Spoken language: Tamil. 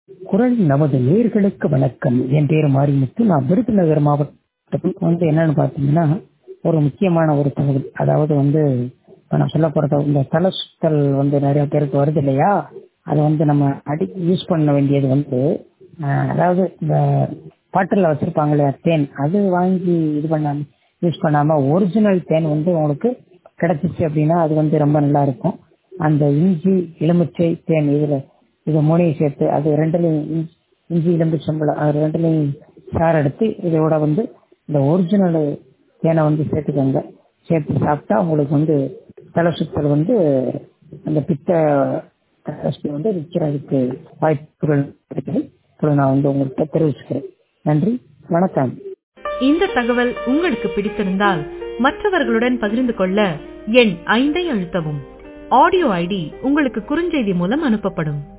குரல் நமது நேர்களுக்கு வணக்கம் என் பேர் மாரிமுத்து நான் விருதுநகர் மாவட்டத்துக்கு வந்து என்னன்னு பார்த்தீங்கன்னா ஒரு முக்கியமான ஒரு தகவல் அதாவது வந்து இப்போ நான் சொல்ல போறது இந்த தலை சுத்தல் வந்து நிறைய பேருக்கு வருது இல்லையா அது வந்து நம்ம அடி யூஸ் பண்ண வேண்டியது வந்து ஆஹ், அதாவது இந்த பாட்டில் வச்சிருப்பாங்க இல்லையா தேன் அது வாங்கி இது பண்ணாம யூஸ் பண்ணாம ஒரிஜினல் தேன் வந்து உங்களுக்கு கிடைச்சிச்சு அப்படின்னா அது வந்து ரொம்ப நல்லா இருக்கும் அந்த இஞ்சி எலுமிச்சை தேன் இதுல இது மூணையும் சேர்த்து அது ரெண்டுலையும் இஞ்சி- இஞ்சி எலுமிச்சம்பழம் அது ரெண்டுலையும் சாறு எடுத்து இதோட வந்து இந்த ஒரிஜினல் தேனை வந்து சேர்த்துக்கோங்க சேர்த்து சாப்பிட்டா உங்களுக்கு வந்து தலை சுத்தல் வந்து அந்த பித்த கஷ்டி வந்து நிற்கிறதுக்கு வாய்ப்புகள் இருக்குது இப்பொழுது நான் வந்து உங்கள்கிட்ட தெரிவிச்சுக்கிறேன் நன்றி வணக்கம் இந்த தகவல் உங்களுக்கு பிடித்திருந்தால் மற்றவர்களுடன் பகிர்ந்து கொள்ள எண் ஐந்தை அழுத்தவும் ஆடியோ ஐடி உங்களுக்கு குறுஞ்செய்தி மூலம் அனுப்பப்படும்